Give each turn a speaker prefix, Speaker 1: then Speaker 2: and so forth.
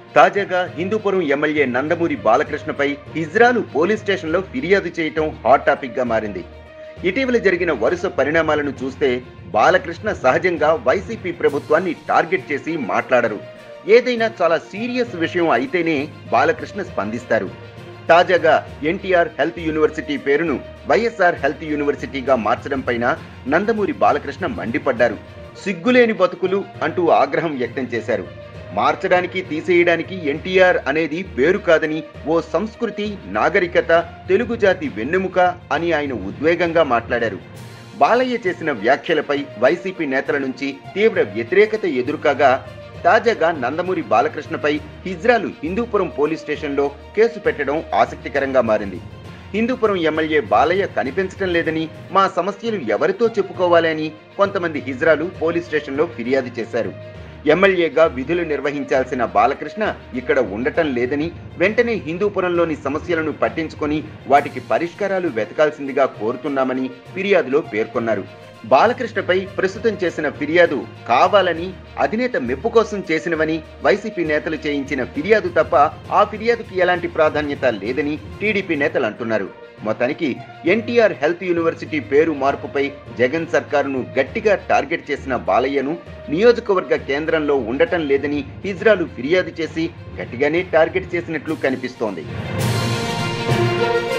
Speaker 1: తాజాగా హిందూపురం ఎమ్మెల్యే నందమూరి బాలకృష్ణపై హిజ్రాలు పోలీస్ స్టేషన్లో ఫిర్యాదు చేయటం హాట్ టాపిక్ గా మారింది ఇటీవల జరిగిన వరుస పరిణామాలను చూస్తే బాలకృష్ణ సహజంగా వైసీపీ ప్రభుత్వాన్ని టార్గెట్ చేసి మాట్లాడరు ఏదైనా చాలా సీరియస్ విషయం అయితేనే బాలకృష్ణ స్పందిస్తారు తాజాగా ఎన్టీఆర్ హెల్త్ యూనివర్సిటీ పేరును వైఎస్ఆర్ హెల్త్ యూనివర్సిటీగా మార్చడం పైన నందమూరి బాలకృష్ణ మండిపడ్డారు సిగ్గులేని బతుకులు అంటూ ఆగ్రహం వ్యక్తం చేశారు మార్చడానికి తీసేయడానికి ఎన్టీఆర్ అనేది పేరు కాదని ఓ సంస్కృతి నాగరికత తెలుగు జాతి వెన్నెముక అని ఆయన ఉద్వేగంగా మాట్లాడారు బాలయ్య చేసిన వ్యాఖ్యలపై వైసీపీ నేతల నుంచి తీవ్ర వ్యతిరేకత ఎదురుకాగా తాజాగా నందమూరి బాలకృష్ణపై హిజ్రాలు హిందూపురం పోలీస్ స్టేషన్లో కేసు పెట్టడం ఆసక్తికరంగా మారింది హిందూపురం ఎమ్మెల్యే బాలయ్య కనిపించడం లేదని మా సమస్యలు ఎవరితో చెప్పుకోవాలి అని కొంతమంది హిజ్రాలు పోలీస్ స్టేషన్లో ఫిర్యాదు చేశారు ఎమ్మెల్యేగా విధులు నిర్వహించాల్సిన బాలకృష్ణ ఇక్కడ ఉండటం లేదని వెంటనే హిందూపురంలోని సమస్యలను పట్టించుకొని వాటికి పరిష్కారాలు వెతకాల్సిందిగా కోరుతున్నామని ఫిర్యాదులో పేర్కొన్నారు బాలకృష్ణపై ప్రస్తుతం చేసిన ఫిర్యాదు కావాలని అధినేత మెప్పు కోసం చేసినవని వైసీపీ నేతలు చేయించిన ఫిర్యాదు తప్ప ఆ ఫిర్యాదుకి ఎలాంటి ప్రాధాన్యత లేదని టీడీపీ నేతలు అంటున్నారు మొత్తానికి ఎన్టీఆర్ హెల్త్ యూనివర్సిటీ పేరు మార్పుపై జగన్ సర్కారును గట్టిగా టార్గెట్ చేసిన బాలయ్యను నియోజకవర్గ కేంద్రంలో ఉండటం లేదని హిజ్రాలు ఫిర్యాదు చేసి గట్టిగానే టార్గెట్ చేసినట్లు కనిపిస్తోంది